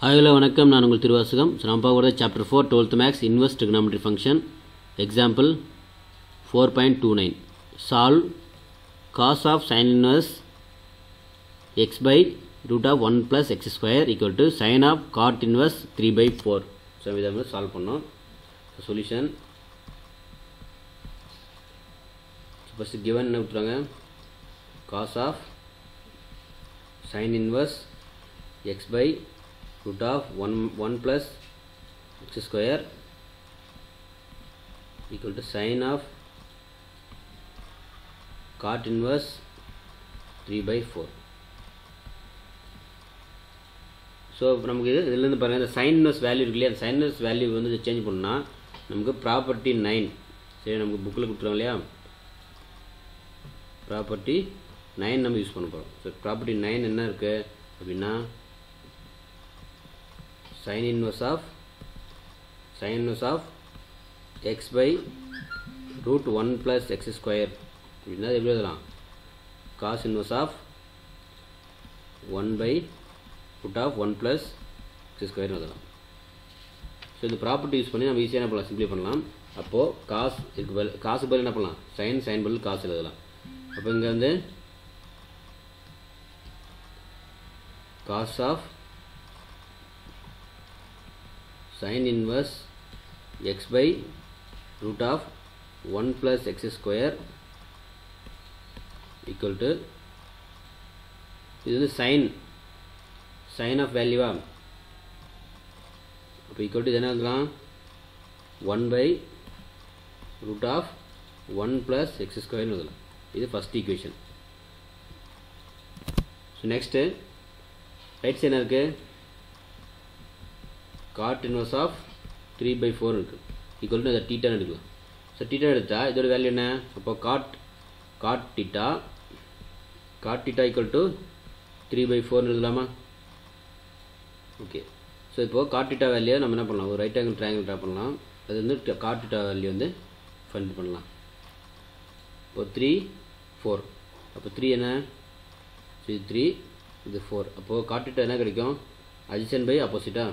hi hello வணக்கம் நான் உங்கள் திருவாசகம் ஸோ நம்ம பார்க்க போகிறது சாப்டர் ஃபோர் டுவெல்த் மேக்ஸ் இன்வெஸ்ட் trigonometry function example four point two nine solve cos of sin inverse x by root of one plus x square equal to sin of cot inverse three by four so இதை வந்து solve பண்ணோம் solution first given என்ன விட்டுறாங்க cos of sin inverse x by root of 1 1 plus x square equal to sine of cot inverse 3 by 4 so நமக்கு இது இதுலேருந்து பாருங்கள் இந்த சைன் இன்வர்ஸ் வேல்யூ இருக்கு இல்லையா அந்த சைன் இன்வர்ஸ் வேல்யூ வந்து சேஞ்ச் பண்ணால் நமக்கு ப்ராப்பர்ட்டி நைன் சரி நமக்கு புக்கில் கொடுத்துருவோம் இல்லையா ப்ராப்பர்ட்டி நைன் நம்ம யூஸ் பண்ண போகிறோம் ஸோ ப்ராப்பர்ட்டி நைன் என்ன இருக்குது அப்படின்னா sin inverse of sin inverse of x by root 1 plus x square அப்படின்னா எப்படி எழுதலாம் cos inverse of 1 by root of 1 plus x square எழுதலாம் ஸோ இந்த ப்ராப்பர்ட்டி யூஸ் பண்ணி நம்ம ஈஸியாக என்ன பண்ணலாம் சிம்பிளை பண்ணலாம் அப்போது காஸ் இதுக்கு பதில் காசு பதில் என்ன பண்ணலாம் சைன் சைன் பதில் காசு எழுதலாம் அப்போ இங்கே வந்து cos of sin inverse x by root of 1 plus x square equal to இது வந்து சைன் சைன் ஆஃப் வேல்யூவா அப்போ ஈக்குவல் டு இது என்ன எழுதலாம் one by root of one plus x ஸ்கொயர்னு எழுதலாம் இது first equation so next right side என்ன இருக்குது cot inverse of three by four இருக்குது ஈக்குவல் டு அதை டீட்டான்னு எடுக்கலாம் ஸோ டீட்டா எடுத்தால் இதோட வேல்யூ என்ன அப்போ cot cot theta cot theta equal to three by ஃபோர்னு எழுதலாமா ஓகே ஸோ இப்போது காட் டீட்டா வேல்யூ நம்ம என்ன பண்ணலாம் ஒரு ரைட் ஆங்கிள் ட்ரையாங்கிள் ட்ரா பண்ணலாம் அது வந்து காட் டீட்டா வேல்யூ வந்து ஃபைண்ட் பண்ணலாம் இப்போ த்ரீ ஃபோர் அப்போ த்ரீ என்ன ஸோ இது த்ரீ இது ஃபோர் அப்போது காட் டீட்டா என்ன கிடைக்கும் அஜிஷன் பை ஆப்போசிட்டா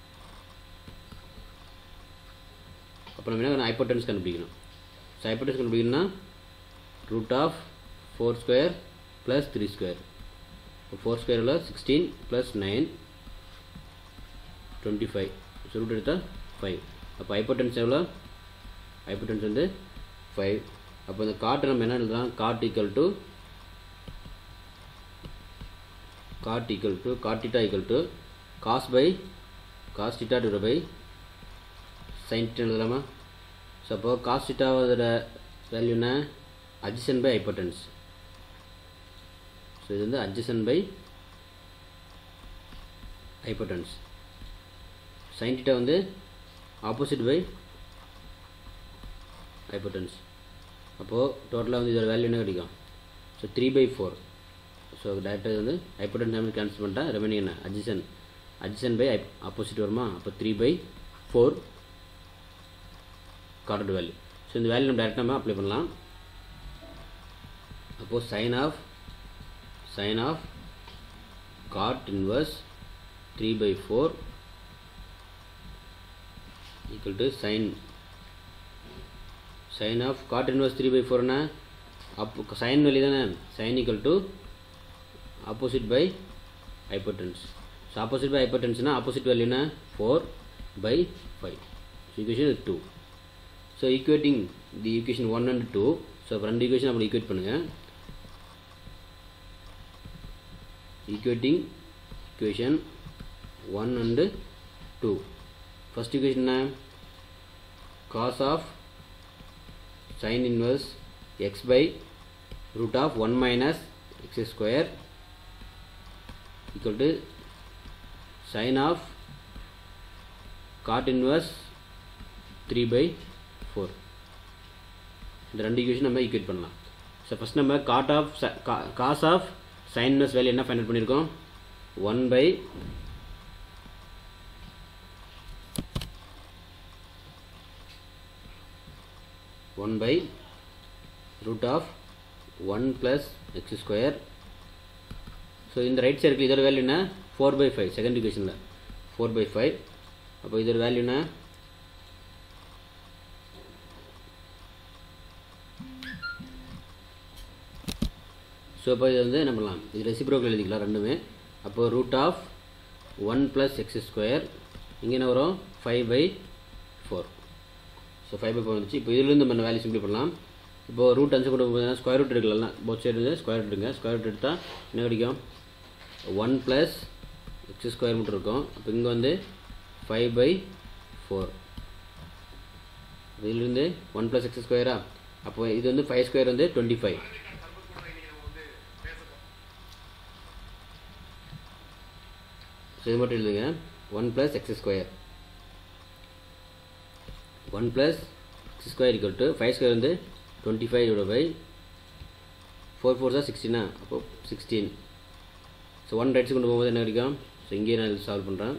அப்போ நம்ம என்ன ஹைப்போட்டன்ஸ் கண்டுபிடிக்கணும் ஸோ ஹைப்போட்டன்ஸ் கண்டுபிடிக்கணும்னா root of four square plus three square இப்போ ஃபோர் ஸ்கொயரில் sixteen plus nine twenty five so root எடுத்தால் ஃபைவ் அப்போ ஹைப்போட்டன்ஸ் எவ்வளோ ஹைப்போட்டன்ஸ் வந்து ஃபைவ் அப்போ இந்த காட்டை நம்ம என்ன எழுதலாம் cot equal to cot equal to காட்டிட்டா equal to cos by cos theta divide by sin theta எழுதலாமா ஸோ அப்போ காஸ் டீட்டாவோட வேல்யூ என்ன அட்ஜசன் பை ஹைப்போட்டன்ஸ் ஸோ இது வந்து adjacent by hypotenuse sin theta வந்து ஆப்போசிட் பை ஹைப்போட்டன்ஸ் அப்போது டோட்டலாக வந்து இதோட வேல்யூ என்ன கிடைக்கும் so three by four so டேரெக்டாக வந்து ஹைப்போட்டன்ஸ் நம்ம கேன்சல் பண்ணிட்டா ரெமைனிங் என்ன அட்ஜசன் அட்ஜசன் பை ஆப்போசிட் வருமா அப்போ three by four cot value so இந்த வேல்யூ நம்ம டேரெக்டாக நம்ம அப்ளை பண்ணலாம் அப்போது sin of sin of cot inverse three by four equal to sin sin of cot inverse three by ஃபோர்னா அப்போ சைன் வேல்யூ தானே sin equal to opposite by hypotenuse so opposite by ஹைப்போட்டன்ஸ்னா opposite வேல்யூனா four by five so equation two so equating the equation one and two so ரெண்டு ஈக்குவேஷன் அப்படி equate பண்ணுங்கள் equating equation one and two first equation என்ன cos of sin inverse x by root of one minus x square equal to sin of cot inverse three by four இந்த ரெண்டு equation நம்ம equate பண்ணலாம் so first நம்ம cot of cos of sin inverse value என்ன find பண்ணியிருக்கோம் one by one by root of one plus x square so இந்த right சைடுக்கு இதோட வேல்யூ என்ன ஃபோர் பை ஃபைவ் செகண்ட் ஈக்குவேஷனில் ஃபோர் பை ஃபைவ் அப்போ இதோட வேல்யூ என்ன ஸோ இப்போ இது வந்து என்ன பண்ணலாம் இது ரெசிப்ரோக்கல் எழுதிக்கலாம் ரெண்டுமே அப்போது root of one plus x square இங்கே என்ன வரும் five by four so five by four வந்துச்சு இப்போ இதுலேருந்து நம்ம வேல்யூ சிம்பிளி பண்ணலாம் இப்போது ரூட் அஞ்சு கொண்டு போகுதுன்னா ஸ்கொயர் ரூட் எடுக்கலாம் போத் சைடு வந்து ஸ்கொயர் ரூட் எடுங்க ஸ்கொயர் ரூட் எடுத்தால் என்ன கிடைக்கும் ஒன் ப்ளஸ் எக்ஸ் ஸ்கொயர் மட்டும் இருக்கும் அப்போ இங்கே வந்து ஃபைவ் பை ஃபோர் இதுலேருந்து ஒன் ப்ளஸ் எக்ஸ் ஸ்கொயரா அப்போ இது வந்து ஃபைவ் ஸ்கொயர் வந்து டுவெண்ட்டி ஃபைவ் ஸோ இது மட்டும் எழுதுங்க one plus x square one plus x square equal to five square வந்து twenty five divide by four four தான் சிக்ஸ்டீனா அப்போ சிக்ஸ்டீன் ஸோ ஒன் ரைட்ஸ் கொண்டு போகும்போது என்ன கிடைக்கும் ஸோ இங்கேயே நான் இது சால்வ் பண்ணுறேன்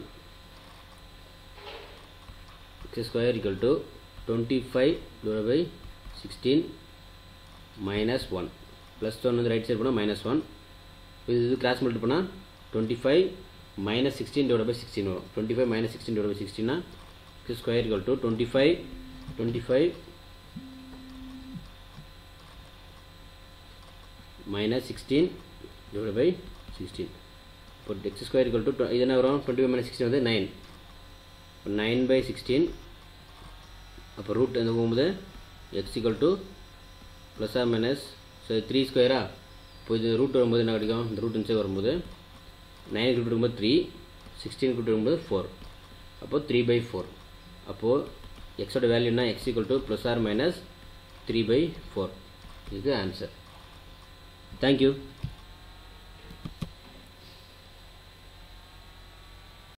x square equal to twenty five divide by sixteen minus one plus one வந்து ரைட் சைடு போனால் மைனஸ் ஒன் இது இது கிராஸ் மல்டி பண்ணால் twenty five minus sixteen divide by sixteen வரும் twenty five minus sixteen divide by சிக்ஸ்டீனா square equal to twenty five twenty five minus sixteen divide by sixteen இப்போ x square equal to இது என்ன வரும் twenty five minus sixteen வந்து nine இப்போ nine by sixteen அப்போ root எந்த போகும்போது x equal to plus or minus so three ஸ்கொயரா இப்போ இது ரூட் வரும்போது என்ன கிடைக்கும் இந்த ரூட் இன்சைட் வரும்போது நைன் ரூட் வரும்போது த்ரீ சிக்ஸ்டீன் ரூட் வரும்போது ஃபோர் அப்போது த்ரீ பை ஃபோர் அப்போது எக்ஸோட வேல்யூ என்ன x equal to plus or minus three by four இது ஆன்சர் தேங்க்யூ